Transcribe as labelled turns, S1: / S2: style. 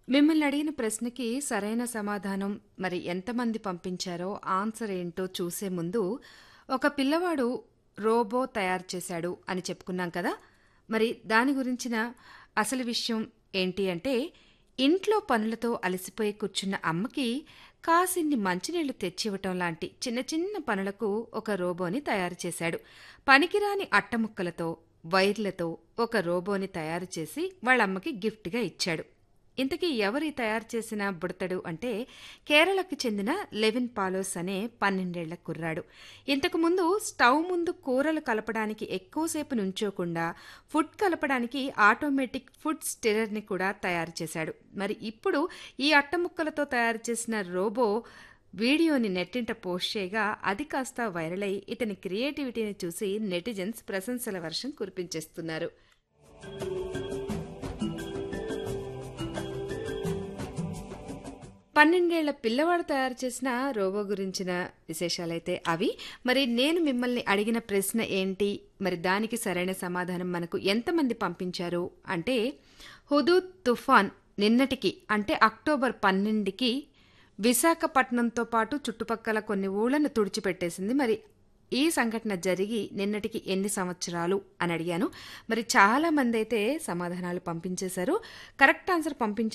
S1: మిమ్మల్ని అడిగిన ప్రశ్నకి సరైన సమాధానం మరి ఎంతమంది పంపించారో ఆన్సర్ ఏంటో చూసే ముందు ఒక పిల్లవాడు రోబో తయారు చేశాడు అని చెప్పుకున్నాం కదా మరి దాని గురించిన అసలు విషయం ఏంటి అంటే ఇంట్లో పనులతో అలసిపోయి కూర్చున్న అమ్మకి కాసిన్ని మంచినీళ్లు తెచ్చివ్వటం లాంటి చిన్న చిన్న పనులకు ఒక రోబోని తయారు చేశాడు పనికిరాని అట్టముక్కలతో వైర్లతో ఒక రోబోని తయారు చేసి వాళ్ళమ్మకి గిఫ్ట్గా ఇచ్చాడు ఇంతకీ ఎవరి తయారు చేసిన బుడతడు అంటే కేరళకు చెందిన లెవిన్ పాలోస్ అనే పన్నెండేళ్ల కుర్రాడు ఇంతకు ముందు స్టవ్ ముందు కూరలు కలపడానికి ఎక్కువసేపు నుంచోకుండా ఫుడ్ కలపడానికి ఆటోమేటిక్ ఫుడ్ స్టిరర్ని కూడా తయారు చేశాడు మరి ఇప్పుడు ఈ అట్టముక్కలతో తయారు చేసిన రోబో వీడియోని నెట్టింట పోస్ట్ చేయగా అది కాస్త వైరల్ అయి ఇతని క్రియేటివిటీని చూసి నెటిజన్స్ ప్రశంసల వర్షం కురిపించేస్తున్నారు పన్నెండేళ్ల పిల్లవాడు తయారు చేసిన రోబో గురించిన విశేషాలైతే అవి మరి నేను మిమ్మల్ని అడిగిన ప్రశ్న ఏంటి మరి దానికి సరైన సమాధానం మనకు ఎంతమంది పంపించారు అంటే హుదూద్ తుఫాన్ నిన్నటికి అంటే అక్టోబర్ పన్నెండుకి విశాఖపట్నంతో పాటు చుట్టుపక్కల కొన్ని ఊళ్ళను తుడిచిపెట్టేసింది మరి ఈ సంఘటన జరిగి నిన్నటికి ఎన్ని సంవత్సరాలు అని అడిగాను మరి చాలా మంది అయితే సమాధానాలు పంపించేశారు కరెక్ట్ ఆన్సర్ పంపించారు